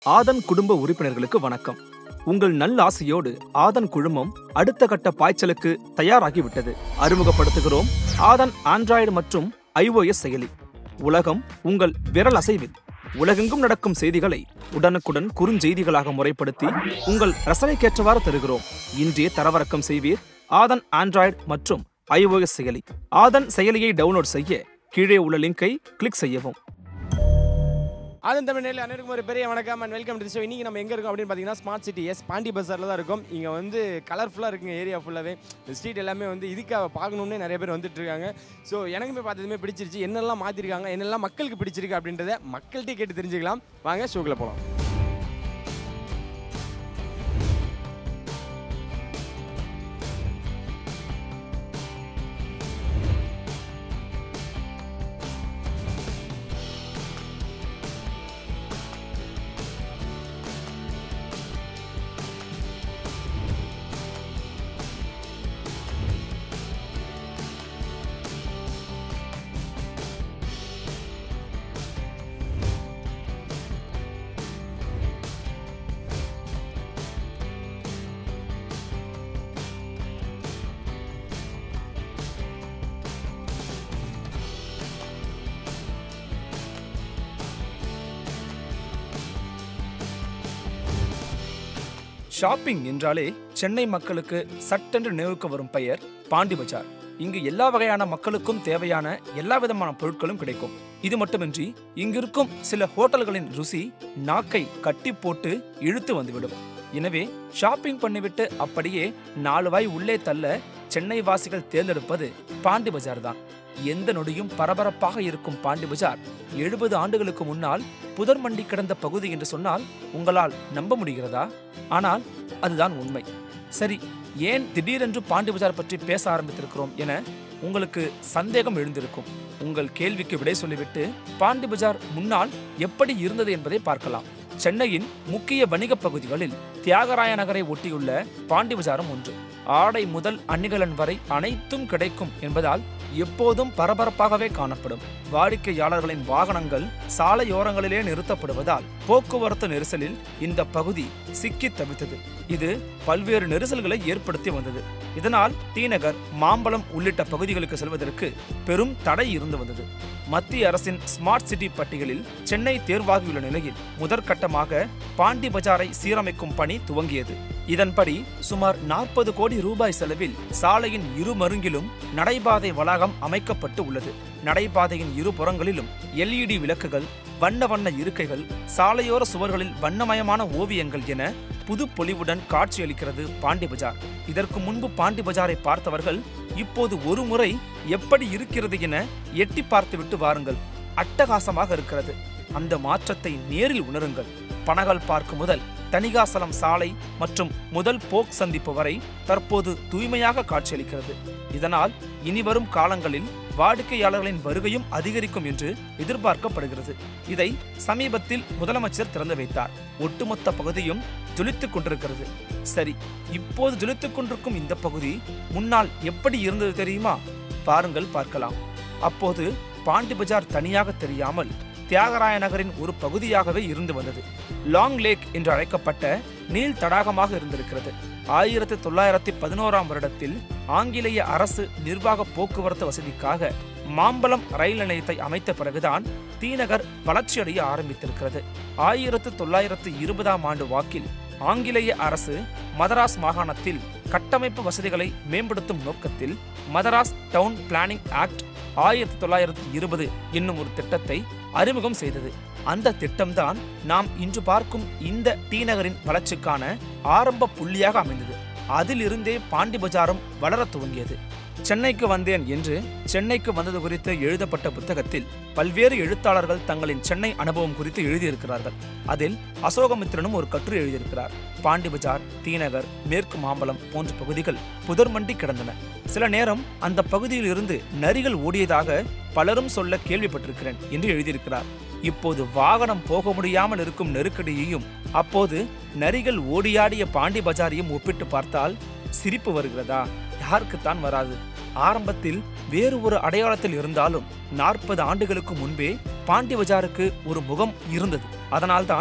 ஆதன் குடும்ப உறுப்பினர்களுக்கு வணக்கம் உங்கள் நல்லாசையோடு ஆதன் குழுமம் அடுத்த கட்ட பாய்ச்சலுக்கு தயாராகிவிட்டது அறிமுகப்படுத்துகிறோம் ஆதன் ஆண்ட்ராய்டு மற்றும் iOS செயலி உலகம் உங்கள் விரல் அசைவில் உலகெங்கும் நடக்கும் செய்திகளை உடனுக்குடன் குறுஞ்செய்திகளாக முறைப்படுத்தி உங்கள் ரசனைக்கேற்றவாறு தருகிறோம் இன்றே தரவிறக்கம் செய்வீர் ஆதன் ஆண்ட்ராய்டு மற்றும் iOS செயலி ஆதன் செயலியை டவுன்லோட் செய்ய கீழே உள்ள லிங்கை கிளிக் செய்யவும் ஆதன் தமிழ் நேரில் அனைவருக்கும் ஒரு பெரிய வணக்கம் அண்ட் வெல்கம் டு ஷோ இன்னைக்கு நம்ம எங்கே இருக்கோம் அப்படின்னு பார்த்தீங்கன்னா ஸ்மார்ட் சிட்டி எஸ் பாண்டி பஸாரில் தான் இருக்கும் இங்கே வந்து கலர்ஃபுல்லாக இருக்குங்க ஏரியா ஃபுல்லாகவே இந்த ஸ்ட்ரீட் எல்லாமே வந்து இதுக்காக பார்க்கணும்னே நிறைய பேர் வந்துட்டு இருக்காங்க ஸோ எனக்குமே பார்த்ததுமே பிடிச்சிருச்சு என்னெல்லாம் மாற்றிருக்காங்க என்னெல்லாம் மக்களுக்கு பிடிச்சிருக்கு அப்படின்றத மக்கள்கிட்டே கேட்டு தெரிஞ்சுக்கலாம் வாங்க ஷோக்குள்ள போகலாம் ஷாப்பிங் என்றாலே சென்னை மக்களுக்கு சட்டென்று நினைவுக்கு வரும் பெயர் பாண்டி பஜார் இங்கு எல்லா வகையான மக்களுக்கும் தேவையான எல்லா விதமான பொருட்களும் கிடைக்கும் இது மட்டுமின்றி இங்கிருக்கும் சில ஹோட்டல்களின் ருசி நாக்கை கட்டி போட்டு இழுத்து வந்துவிடும் எனவே ஷாப்பிங் பண்ணிவிட்டு அப்படியே நாலு வாய் உள்ளே தள்ள சென்னை வாசிகள் தேர்ந்தெடுப்பது பாண்டி பஜார் தான் எந்த நொடியும் பரபரப்பாக இருக்கும் பாண்டி பஜார் எழுபது ஆண்டுகளுக்கு முன்னால் புதர் மண்டி கிடந்த பகுதி என்று சொன்னால் உங்களால் நம்ப முடிகிறதா ஆனால் அதுதான் உண்மை சரி ஏன் திடீரென்று பாண்டி பஜார் பற்றி பேச ஆரம்பித்திருக்கிறோம் என உங்களுக்கு சந்தேகம் எழுந்திருக்கும் உங்கள் கேள்விக்கு விடை சொல்லிவிட்டு பாண்டி பஜார் முன்னால் எப்படி இருந்தது என்பதை பார்க்கலாம் சென்னையின் முக்கிய வணிகப் பகுதிகளில் தியாகராய நகரை ஒட்டியுள்ள பாண்டி பஜாரும் ஒன்று ஆடை முதல் அணிகலன் வரை அனைத்தும் கிடைக்கும் என்பதால் எப்போதும் பரபரப்பாகவே காணப்படும் வாடிக்கையாளர்களின் வாகனங்கள் சாலையோரங்களிலே நிறுத்தப்படுவதால் போக்குவரத்து நெரிசலில் இந்த பகுதி சிக்கித் தவித்தது இது பல்வேறு நெரிசல்களை ஏற்படுத்தி வந்தது இதனால் டிநகர் மாம்பலம் உள்ளிட்ட பகுதிகளுக்கு செல்வதற்கு பெரும் தடை இருந்து வந்தது மத்திய அரசின் ஸ்மார்ட் சிட்டி பட்டியலில் சென்னை தேர்வாகியுள்ள நிலையில் முதற்கட்டமாக பாண்டி பஜாரை சீரமைக்கும் பணி துவங்கியது இதன்படி சுமார் நாற்பது கோடி ரூபாய் செலவில் சாலையின் இரு மருங்கிலும் நடைபாதை வளாகம் அமைக்கப்பட்டு உள்ளது நடைபாதையின் இரு புறங்களிலும் எல்இடி விளக்குகள் வண்ண வண்ண இருக்கைகள் சாலையோர சுவர்களில் வண்ணமயமான ஓவியங்கள் என புது பொலிவுடன் காட்சியளிக்கிறது பாண்டி பஜார் இதற்கு முன்பு பாண்டி பஜாரை பார்த்தவர்கள் இப்போது ஒரு முறை எப்படி இருக்கிறது என எட்டி பார்த்துவிட்டு வாருங்கள் அட்டகாசமாக இருக்கிறது அந்த மாற்றத்தை நேரில் உணருங்கள் பனகல் பார்க் முதல் தணிகாசலம் சாலை மற்றும் முதல் போக் சந்திப்பு வரை தற்போது தூய்மையாக காட்சியளிக்கிறது இதனால் இனிவரும் காலங்களில் வாடிக்கையாளர்களின் வருகையும் அதிகரிக்கும் என்று எதிர்பார்க்கப்படுகிறது இதை சமீபத்தில் முதலமைச்சர் திறந்து வைத்தார் ஒட்டுமொத்த பகுதியும் ஜொலித்துக் கொண்டிருக்கிறது சரி இப்போது ஜொலித்துக் கொண்டிருக்கும் இந்த பகுதி முன்னால் எப்படி இருந்தது தெரியுமா பாருங்கள் பார்க்கலாம் அப்போது பாண்டி பஜார் தனியாக தெரியாமல் தியாகராய நகரின் ஒரு பகுதியாகவே இருந்து வந்தது லாங் லேக் என்று அழைக்கப்பட்ட நீள் தடாகமாக இருந்திருக்கிறது ஆயிரத்தி தொள்ளாயிரத்தி பதினோராம் வருடத்தில் ஆங்கிலேய அரசு நிர்வாக போக்குவரத்து வசதிக்காக மாம்பலம் ரயில் நிலையத்தை அமைத்த பிறகுதான் தீநகர் வளர்ச்சியடைய ஆரம்பித்திருக்கிறது ஆயிரத்து தொள்ளாயிரத்து இருபதாம் ஆண்டு வாக்கில் ஆங்கிலேய அரசு மதராஸ் மாகாணத்தில் கட்டமைப்பு வசதிகளை மேம்படுத்தும் நோக்கத்தில் மதராஸ் டவுன் பிளானிங் ஆக்ட் ஆயிரத்தி தொள்ளாயிரத்தி இருபது என்னும் ஒரு திட்டத்தை அறிமுகம் செய்தது அந்த திட்டம்தான் நாம் இன்று பார்க்கும் இந்த டி நகரின் வளர்ச்சிக்கான ஆரம்ப புள்ளியாக அமைந்தது அதிலிருந்தே பாண்டி பஜாரும் வளரத் துவங்கியது சென்னைக்கு வந்தேன் என்று சென்னைக்கு வந்தது குறித்து எழுதப்பட்ட புத்தகத்தில் பல்வேறு எழுத்தாளர்கள் தங்களின் சென்னை அனுபவம் குறித்து எழுதியிருக்கிறார்கள் அதில் அசோகமித்திரனும் ஒரு கட்டுரை எழுதியிருக்கிறார் பாண்டி பஜார் தீநகர் மேற்கு மாம்பலம் போன்ற பகுதிகள் புதர்மண்டி கிடந்தன சில நேரம் அந்த பகுதியில் இருந்து நரிகள் ஓடியதாக பலரும் சொல்ல கேள்விப்பட்டிருக்கிறேன் என்று எழுதியிருக்கிறார் இப்போது வாகனம் போக முடியாமல் இருக்கும் நெருக்கடியையும் அப்போது நரிகள் ஓடியாடிய பாண்டி பஜாரையும் ஒப்பிட்டு பார்த்தால் சிரிப்பு வருகிறதா யாருக்குத்தான் வராது ஆரம்பத்தில் வேறு ஒரு அடையாளத்தில் இருந்தாலும் நாற்பது ஆண்டுகளுக்கு முன்பே பாண்டி பஜாருக்கு ஒரு முகம் இருந்தது அதனால்தான்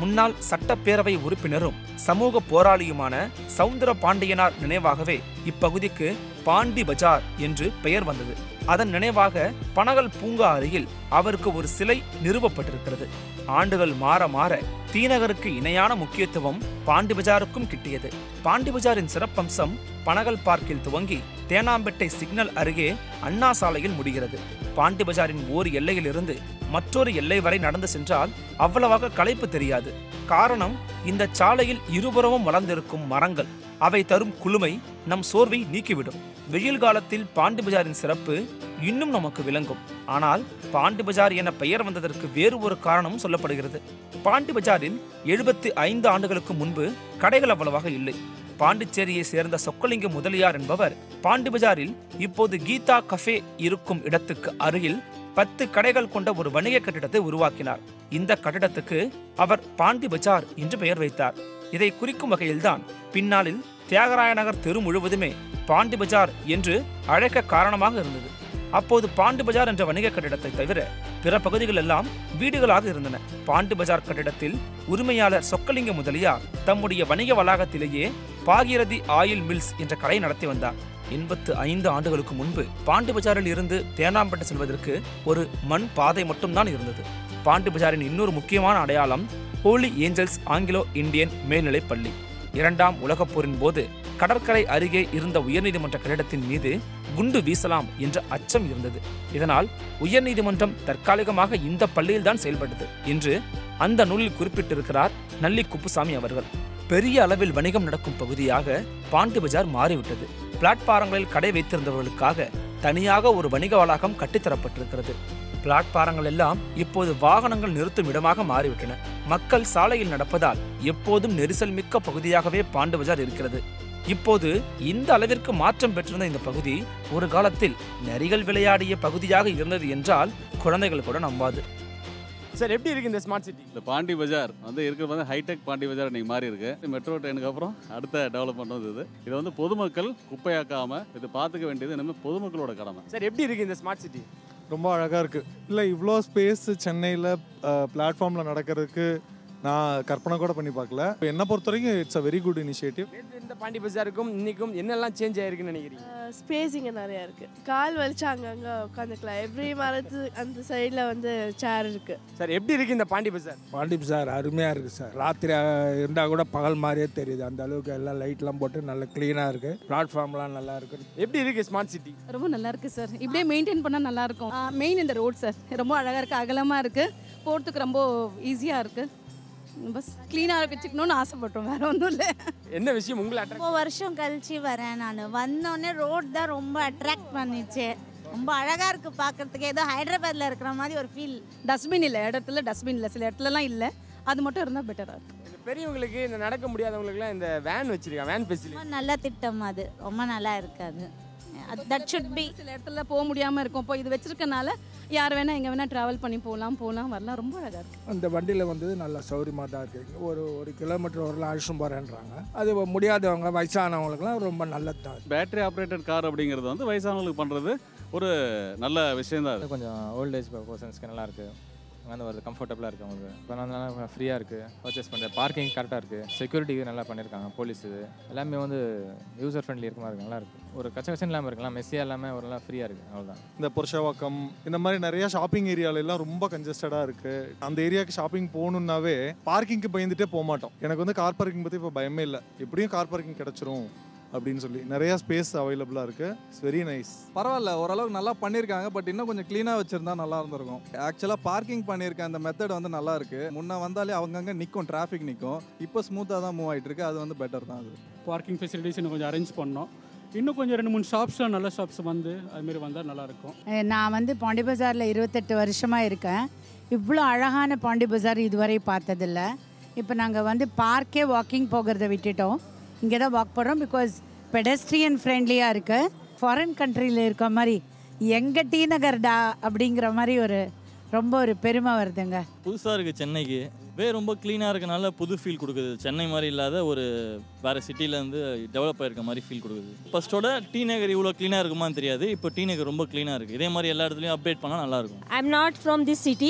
முன்னாள் சட்டப்பேரவை உறுப்பினரும் சமூக போராளியுமான சவுந்தர பாண்டியனார் நினைவாகவே இப்பகுதிக்கு பாண்டி பஜார் என்று பெயர் வந்தது அதன் நினைவாக பனகல் பூங்கா அருகில் அவருக்கு ஒரு சிலை நிறுவப்பட்டிருக்கிறது ஆண்டுகள் மாற மாற தீநகருக்கு இணையான முக்கியத்துவம் பாண்டி பஜாருக்கும் கிட்டியது பாண்டி பஜாரின் சிறப்பம்சம் பனகல் பார்க்கில் துவங்கி தேனாம்பேட்டை சிக்னல் அருகே அண்ணா சாலையில் முடிகிறது பாண்டி பஜாரின் ஓர் எல்லையிலிருந்து மற்றொரு எல்லை வரை நடந்து சென்றால் அவ்வளவாக களைப்பு தெரியாது காரணம் இந்த சாலையில் இருபுறமும் வளர்ந்திருக்கும் மரங்கள் அவை தரும் குளுமை நம் சோர்வை நீக்கிவிடும் வெயில் காலத்தில் பாண்டி பஜாரின் சிறப்பு இன்னும் நமக்கு விளங்கும் ஆனால் பாண்டி பஜார் என பெயர் வந்ததற்கு வேறு ஒரு காரணமும் சொல்லப்படுகிறது பாண்டி பஜாரில் எழுபத்தி ஐந்து ஆண்டுகளுக்கு முன்பு கடைகள் அவ்வளவாக இல்லை பாண்டிச்சேரியை சேர்ந்த சொக்கலிங்க முதலியார் என்பவர் பாண்டி பஜாரில் இப்போது கீதா கஃபே இருக்கும் இடத்துக்கு அருகில் பத்து கடைகள் கொண்ட ஒரு வணிக கட்டிடத்தை உருவாக்கினார் இந்த கட்டிடத்துக்கு அவர் பாண்டி பஜார் என்று பெயர் வைத்தார் இதை குறிக்கும் வகையில்தான் பின்னாளில் தியாகராய நகர் தெரு முழுவதுமே பாண்டி பஜார் என்று அழைக்க காரணமாக இருந்தது அப்போது பாண்டி பஜார் என்ற வணிக கட்டிடத்தை தவிர பிற பகுதிகள் எல்லாம் வீடுகளாக இருந்தன பாண்டி பஜார் கட்டிடத்தில் உரிமையாளர் சொக்கலிங்க முதலியார் தம்முடைய வணிக வளாகத்திலேயே பாகீரதி ஆயில் மில்ஸ் என்ற கடை நடத்தி வந்தார் எண்பத்து ஐந்து ஆண்டுகளுக்கு முன்பு பாண்டி பஜாரில் இருந்து தேனாம்பேட்டை செல்வதற்கு ஒரு மண் பாதை மட்டும்தான் இருந்தது பாண்டி பஜாரின் இன்னொரு முக்கியமான அடையாளம் ஹோலி ஏஞ்சல்ஸ் ஆங்கிலோ இந்தியன் மேல்நிலைப் பள்ளி இரண்டாம் உலகப் போரின் போது கடற்கரை அருகே இருந்த உயர்நீதிமன்ற கட்டிடத்தின் மீது குண்டு வீசலாம் என்ற அச்சம் இருந்தது இதனால் உயர்நீதிமன்றம் தற்காலிகமாக இந்த பள்ளியில்தான் செயல்பட்டது என்று அந்த நூலில் குறிப்பிட்டிருக்கிறார் நல்லி குப்புசாமி அவர்கள் பெரிய அளவில் வணிகம் நடக்கும் பகுதியாக பாண்டி பஜார் மாறிவிட்டது பிளாட்பாரங்களில் கடை வைத்திருந்தவர்களுக்காக தனியாக ஒரு வணிக வளாகம் கட்டித்தரப்பட்டிருக்கிறது பிளாட்பாரங்கள் எல்லாம் இப்போது வாகனங்கள் நிறுத்தும் இடமாக மாறிவிட்டன மக்கள் சாலையில் நடப்பதால் எப்போதும் நெரிசல் மிக்க பகுதியாகவே பாண்டு பஜார் இருக்கிறது இப்போது இந்த அளவிற்கு மாற்றம் பெற்றிருந்த இந்த பகுதி ஒரு காலத்தில் நரிகள் விளையாடிய பகுதியாக இருந்தது என்றால் குழந்தைகள் கூட நம்பாது சார் எப்படி இருக்கு இந்த ஸ்மார்ட் சிட்டி இந்த பாண்டி பஜார் வந்து இருக்கிறது வந்து ஹைடெக் பாண்டி பஜார் இன்னைக்கு மாறி இருக்கு மெட்ரோ ட்ரெயினுக்கு அப்புறம் அடுத்த டெவலப்மெண்ட் வந்து இது இது வந்து பொதுமக்கள் குப்பையாக்காம இது பார்த்துக்க வேண்டியது நம்ம பொதுமக்களோட கடமை சார் எப்படி இருக்கு இந்த ஸ்மார்ட் சிட்டி ரொம்ப அழகாக இருக்குது இல்லை இவ்வளோ ஸ்பேஸ் சென்னையில் பிளாட்ஃபார்மில் நடக்கிறதுக்கு நான் கற்பனை கூட பண்ணி பார்க்கல என்னை பொறுத்த வரைக்கும் it's a very good initiative நேற்று இந்த பாண்டி பஜாருக்கும் இன்னைக்கும் என்னெல்லாம் சேஞ்ச் ஆயிருக்குன்னு நினைக்கிறீங்க ஸ்பேஸ் இங்கே நிறையா இருக்குது கால் வலிச்சு அங்கங்கே உட்காந்துக்கலாம் எவ்ரி மரத்து அந்த சைடில் வந்து சேர் இருக்குது சார் எப்படி இருக்கு இந்த பாண்டி பஜார் பாண்டிப் சார் அருமையாக இருக்குது சார் ராத்திரி இருந்தால் கூட பகல் மாதிரியே தெரியுது அந்த அளவுக்கு எல்லாம் லைட்லாம் போட்டு நல்லா க்ளீனாக இருக்குது பிளாட்ஃபார்ம்லாம் நல்லா இருக்குது எப்படி இருக்கு ஸ்மார்ட் சிட்டி ரொம்ப நல்லா இருக்கு சார் இப்படியே மெயின்டைன் பண்ணால் நல்லா இருக்கும் மெயின் இந்த ரோட் சார் ரொம்ப அழகாக இருக்குது அகலமாக இருக்குது போகிறதுக்கு ரொம்ப ஈஸியாக இருக்குது பஸ் க்ளீனாக வச்சுக்கணும்னு ஆசைப்பட்டோம் வேற ஒன்றும் இல்லை என்ன விஷயம் உங்களை அட்ராக்ட் ரொம்ப வருஷம் கழிச்சு வரேன் நான் வந்தோடனே ரோட் தான் ரொம்ப அட்ராக்ட் பண்ணிச்சு ரொம்ப அழகா இருக்கு பார்க்கறதுக்கு ஏதோ ஹைதராபாத்ல இருக்கிற மாதிரி ஒரு ஃபீல் டஸ்ட்பின் இல்லை இடத்துல டஸ்ட்பின் இல்லை சில இடத்துலலாம் இல்லை அது மட்டும் இருந்தால் பெட்டராக இருக்கும் இந்த பெரியவங்களுக்கு இந்த நடக்க முடியாதவங்களுக்குலாம் இந்த வேன் வச்சிருக்காங்க வேன் ஃபெசிலிட்டி ரொம்ப நல்ல திட்டம் அது ரொம்ப நல்லா இருக்கு அது தட் ஷுட் பி சில இடத்துல போக முடியாமல் இருக்கும் இப்போ இது வச்சிருக்கனால யார் வேணால் எங்கே வேணால் ட்ராவல் பண்ணி போகலாம் போகலாம் வரலாம் ரொம்ப அழகாக இருக்குது அந்த வண்டியில் வந்து நல்லா சௌரியமாக தான் இருக்குது ஒரு ஒரு கிலோமீட்டர் வரலாம் அழிச்சும் போகிறேன்றாங்க அது முடியாதவங்க வயசானவங்களுக்குலாம் ரொம்ப நல்லது தான் பேட்டரி ஆப்ரேட்டட் கார் அப்படிங்கிறது வந்து வயசானவங்களுக்கு பண்ணுறது ஒரு நல்ல விஷயம் தான் அது கொஞ்சம் ஓல்ட் ஏஜ் பர்சன்ஸ்க்கு நல்லா இருக்கு வந்து வருது கம்ஃபர்டபுளாக இருக்குது அவங்களுக்கு இப்போ நல்லா ஃப்ரீயாக இருக்குது பர்ச்சேஸ் பண்ணுறது பார்க்கிங் கரெக்டாக இருக்குது செக்யூரிட்டி நல்லா பண்ணியிருக்காங்க போலீஸ் இது எல்லாமே வந்து யூசர் ஃப்ரெண்ட்லி இருக்க மாதிரி இருக்கு நல்லா இருக்குது ஒரு கச்ச கச்சன் இல்லாமல் இருக்கலாம் மெஸ்ஸியாக இல்லாமல் ஒரு நல்லா ஃப்ரீயாக இருக்குது அவ்வளோதான் இந்த புருஷவாக்கம் இந்த மாதிரி நிறைய ஷாப்பிங் ஏரியால எல்லாம் ரொம்ப கன்ஜஸ்டடாக இருக்குது அந்த ஏரியாவுக்கு ஷாப்பிங் போகணுன்னாவே பார்க்கிங்க்கு பயந்துட்டே போக மாட்டோம் எனக்கு வந்து கார் பார்க்கிங் பற்றி இப்போ பயமே இல்லை எப்படியும் கார் பார்க்கிங் கிடச்சிரும் அப்படின்னு சொல்லி நிறையா ஸ்பேஸ் அவைலபிளாக இருக்குது இட்ஸ் வெரி நைஸ் பரவாயில்ல ஓரளவுக்கு நல்லா பண்ணியிருக்காங்க பட் இன்னும் கொஞ்சம் க்ளீனாக வச்சுருந்தா நல்லா இருந்திருக்கும் ஆக்சுவலாக பார்க்கிங் பண்ணியிருக்க அந்த மெத்தட் வந்து நல்லா இருக்கு முன்ன வந்தாலே அவங்கங்க நிற்கும் டிராஃபிக் நிற்கும் இப்போ ஸ்மூத்தாக தான் மூவ் ஆகிட்டு இருக்கு அது வந்து பெட்டர் தான் அது பார்க்கிங் ஃபெசிலிட்டிஸ் இன்னும் கொஞ்சம் அரேஞ்ச் பண்ணோம் இன்னும் கொஞ்சம் ரெண்டு மூணு ஷாப்ஸ்லாம் நல்ல ஷாப்ஸ் வந்து அதுமாரி வந்தால் நல்லாயிருக்கும் நான் வந்து பாண்டி பஜாரில் இருபத்தெட்டு வருஷமாக இருக்கேன் இவ்வளோ அழகான பாண்டி பஜார் இதுவரை பார்த்ததில்ல இப்போ நாங்கள் வந்து பார்க்கே வாக்கிங் போகிறத விட்டுட்டோம் இங்கே தான் வாக் பண்ணுறோம் பிகாஸ் பெடஸ்ட்ரியன் ஃப்ரெண்ட்லியாக இருக்குது ஃபாரின் கண்ட்ரியில் இருக்க மாதிரி எங்கள் டி நகர்டா அப்படிங்கிற மாதிரி ஒரு ரொம்ப ஒரு பெருமை வருதுங்க புதுசாக இருக்குது சென்னைக்கு வே ரொம்ப க்ளீனாக இருக்கனால புது ஃபீல் கொடுக்குது சென்னை மாதிரி இல்லாத ஒரு வேறு சிட்டிலேருந்து டெவலப் ஆயிருக்க மாதிரி ஃபீல் கொடுக்குது ஃபர்ஸ்ட்டோட டி நகர் இவ்வளோ க்ளீனாக இருக்குமான்னு தெரியாது இப்போ டி நகர் ரொம்ப க்ளீனாக இருக்குது இதே மாதிரி எல்லா இடத்துலையும் அப்டேட் பண்ணால் நல்லாயிருக்கும் I'm not from this city.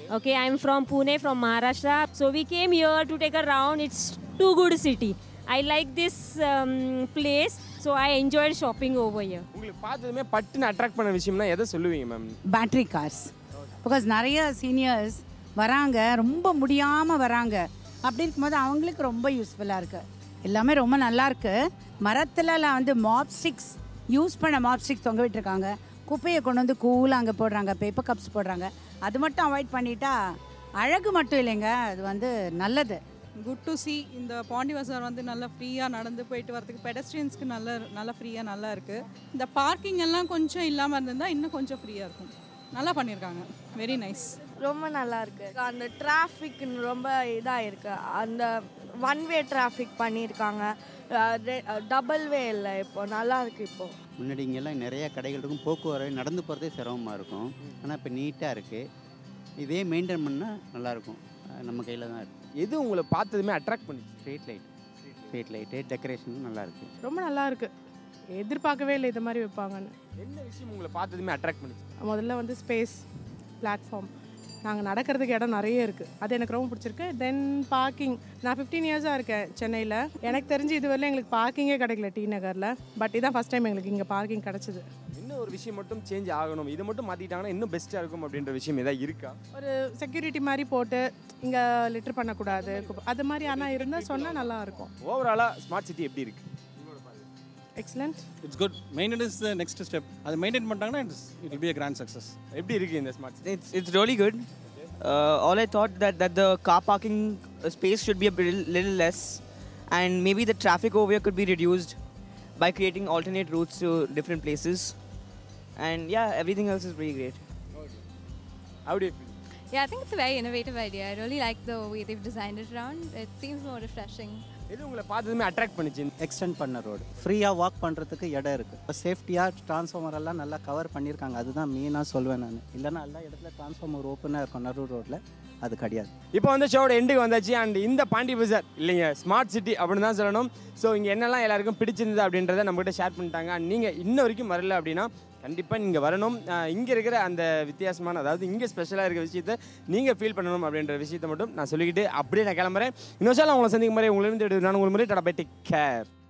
Okay, I'm from Pune, from Maharashtra. So we came here to take a round. It's too good city. I like this um, place, so I enjoyed shopping over here. உங்களுக்கு பார்த்ததுமே பட்டுன்னு attract பண்ண விஷயம்னா எதை சொல்லுவீங்க ma'am battery cars because நிறைய seniors வராங்க ரொம்ப முடியாமல் வராங்க அப்படி இருக்கும்போது அவங்களுக்கு ரொம்ப யூஸ்ஃபுல்லாக இருக்குது எல்லாமே ரொம்ப நல்லா இருக்கு மரத்துலலாம் வந்து மாப் ஸ்டிக்ஸ் யூஸ் பண்ண மாப் ஸ்டிக்ஸ் தொங்க விட்டுருக்காங்க குப்பையை கொண்டு வந்து கூலாக அங்கே போடுறாங்க பேப்பர் கப்ஸ் போடுறாங்க அது மட்டும் அவாய்ட் பண்ணிட்டா அழகு மட்டும் இல்லைங்க அது வந்து நல்லது குட் டு see இந்த பாண்டி பஜார் வந்து நல்லா ஃப்ரீயாக நடந்து போயிட்டு வரதுக்கு பெடஸ்ட்ரியன்ஸ்க்கு நல்ல நல்லா ஃப்ரீயாக நல்லா இருக்குது இந்த பார்க்கிங் எல்லாம் கொஞ்சம் இல்லாமல் இருந்திருந்தால் இன்னும் கொஞ்சம் ஃப்ரீயாக இருக்கும் நல்லா பண்ணியிருக்காங்க வெரி நைஸ் ரொம்ப நல்லா இருக்கு அந்த டிராஃபிக் ரொம்ப இதாக இருக்கு அந்த ஒன் வே டிராஃபிக் பண்ணியிருக்காங்க டபுள் வே இல்லை இப்போ நல்லா இருக்கு இப்போ முன்னாடி இங்கெல்லாம் நிறைய கடைகள் இருக்கும் போக்குவரத்து நடந்து போகிறதே சிரமமாக இருக்கும் ஆனால் இப்போ நீட்டாக இருக்குது இதே மெயின்டைன் பண்ணால் நல்லாயிருக்கும் அஹ் நம்ம கையில் தான் இருக்குது எது உங்களை பார்த்ததுமே அட்ராக்ட் பண்ணி street light street light decoration நல்லா இருக்கு ரொம்ப நல்லா இருக்கு எதிர்பார்க்கவே இல்லை இது மாதிரி வைப்பாங்கன்னு என்ன விஷயம் உங்களை பார்த்ததுமே அட்ராக்ட் பண்ணிச்சு முதல்ல வந்து ஸ்பேஸ் பிளாட்ஃபார்ம் நாங்கள் நடக்கிறதுக்கு இடம் நிறைய இருக்குது அது எனக்கு ரொம்ப பிடிச்சிருக்கு தென் பார்க்கிங் நான் ஃபிஃப்டீன் இயர்ஸாக இருக்கேன் சென்னையில் எனக்கு தெரிஞ்சு இதுவரையிலும் எங்களுக்கு பார்க்கிங்கே கிடைக்கல டி நகரில் பட் இதான் ஃபஸ்ட் டைம் எங்களுக்கு இங்கே பார்க்கிங் கிடச்சிது இன்னும் ஒரு விஷயம் மட்டும் சேஞ்ச் ஆகணும் இதை மட்டும் மாற்றிட்டாங்கன்னா இன்னும் பெஸ்ட்டாக இருக்கும் அப்படின்ற விஷயம் ஏதாவது இருக்கா ஒரு செக்யூரிட்டி மாதிரி போட்டு இங்கே லிட்டர் பண்ணக்கூடாது குப்பை- அது மாதிரி ஆனால் இருந்தால் சொன்னால் நல்லாயிருக்கும் ஓவராலாக ஸ்மார்ட் சிட்டி எப்படி இருக்கு excellent it's good maintenance the next step அது மெயின்டைன் பண்ணிட்டாங்கன்னா it's it will be a grand success எப்படி இருக்கு இந்த smart city It's, it's really good. Uh, all I thought that, that the car parking uh, space should be a little, little less, and maybe the traffic over here could be reduced by creating alternate routes to different places. And yeah, everything else is really great. How do you feel? Yeah, I think it's a very innovative idea. I really like the way they've designed it around. It seems more refreshing. எது உங்களை பார்த்ததுமே attract பண்ணிச்சு extend பண்ண road ஃப்ரீயாக walk பண்ணுறதுக்கு இடம் இருக்குது இப்போ சேஃப்டியாக டிரான்ஸ்ஃபார்மர் எல்லாம் நல்லா கவர் பண்ணியிருக்காங்க அதுதான் மெயினாக சொல்வேன் நான் இல்லைன்னா எல்லா இடத்துல டிரான்ஸ்ஃபார்மர் ஓப்பனாக இருக்கும் நடு ரோட்டில் அது கிடையாது இப்போ வந்து ஷோட எண்டுக்கு வந்தாச்சு அண்ட் இந்த பாண்டி பஜார் இல்லைங்க ஸ்மார்ட் சிட்டி அப்படின்னு தான் சொல்லணும் ஸோ இங்கே என்னெல்லாம் எல்லாருக்கும் பிடிச்சிருந்தது அப்படின்றத நம்மகிட்ட ஷேர் பண்ணிட்டாங்க அண்ட் நீங்கள் இன்ன வரைக்கும் வரல அப்படின்னா கண்டிப்பாக நீங்கள் வரணும் இங்கே இருக்கிற அந்த வித்தியாசமான அதாவது இங்கே ஸ்பெஷலாக இருக்கிற விஷயத்தை நீங்கள் ஃபீல் பண்ணணும் அப்படின்ற விஷயத்தை மட்டும் நான் சொல்லிக்கிட்டு அப்படியே நான் கிளம்புறேன் இன்னொரு சார் உங்களை சந்திக்கும் மாதிரி உங்களை இருந்து நான் உங்களுக்கு முறை டடா பை டேக் கேர்